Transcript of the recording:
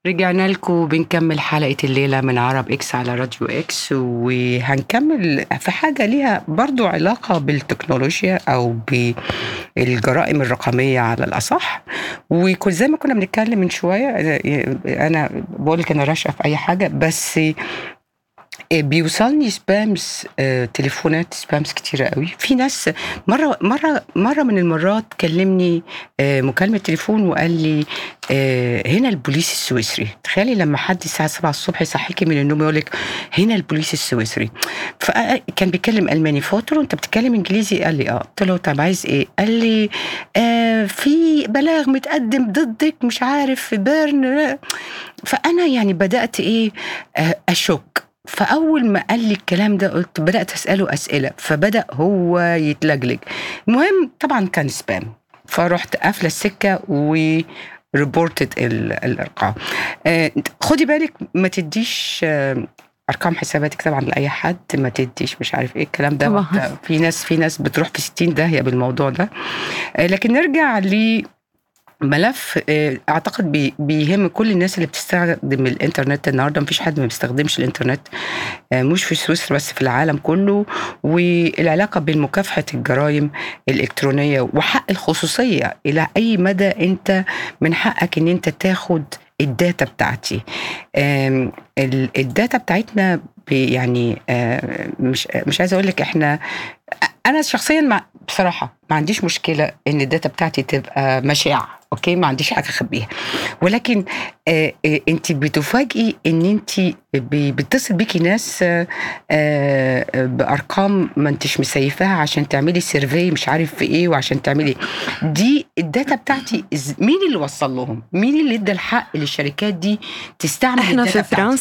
رجعنا لكم بنكمل حلقة الليلة من عرب اكس على راديو اكس وهنكمل في حاجة ليها برضو علاقة بالتكنولوجيا او بالجرائم الرقمية على الأصح وكل زي ما كنا بنتكلم من شوية أنا بقول لك أنا راشقة في أي حاجة بس بيوصلني سبامز آه، تليفونات سبامز كتيرة قوي في ناس مرة مرة مرة من المرات كلمني آه، مكالمة تليفون وقال لي آه، هنا البوليس السويسري تخيلي لما حد الساعة 7 الصبح يصحيكي من النوم يقول لك هنا البوليس السويسري فكان بيتكلم ألماني فقلت له أنت بتتكلم إنجليزي قال لي اه قلت له طب عايز إيه قال لي آه في بلاغ متقدم ضدك مش عارف في بيرن فأنا يعني بدأت إيه آه، أشك فاول ما قال لي الكلام ده قلت بدات اساله اسئله فبدا هو يتلجلج المهم طبعا كان سبام فرحت قافله السكه و ريبورتد الارقام آه، خدي بالك ما تديش آه، ارقام حساباتك طبعا لاي حد ما تديش مش عارف ايه الكلام ده طبعاً. في ناس في ناس بتروح في 60 داهيه بالموضوع ده آه، لكن نرجع ل ملف آه، اعتقد بي- بيهم كل الناس اللي بتستخدم الانترنت النهارده مفيش حد ما بيستخدمش الانترنت آه، مش في سويسرا بس في العالم كله والعلاقه بين مكافحه الجرائم الالكترونيه وحق الخصوصيه الى اي مدى انت من حقك ان انت تاخد الداتا بتاعتي آم، ال- الداتا بتاعتنا بي- يعني آه، مش مش عايزه اقول لك احنا انا شخصيا مع بصراحه ما عنديش مشكله ان الداتا بتاعتي تبقى مشاعه اوكي ما عنديش حاجه اخبيها ولكن آه آه انت بتفاجئي ان انت ب- بيتصل بيكي ناس آه آه بارقام ما انتش مسيفاها عشان تعملي سيرفي مش عارف في ايه وعشان تعملي دي الداتا بتاعتي إز- مين اللي وصل لهم مين اللي ادى الحق للشركات دي تستعمل احنا الداتا في بتاعتي؟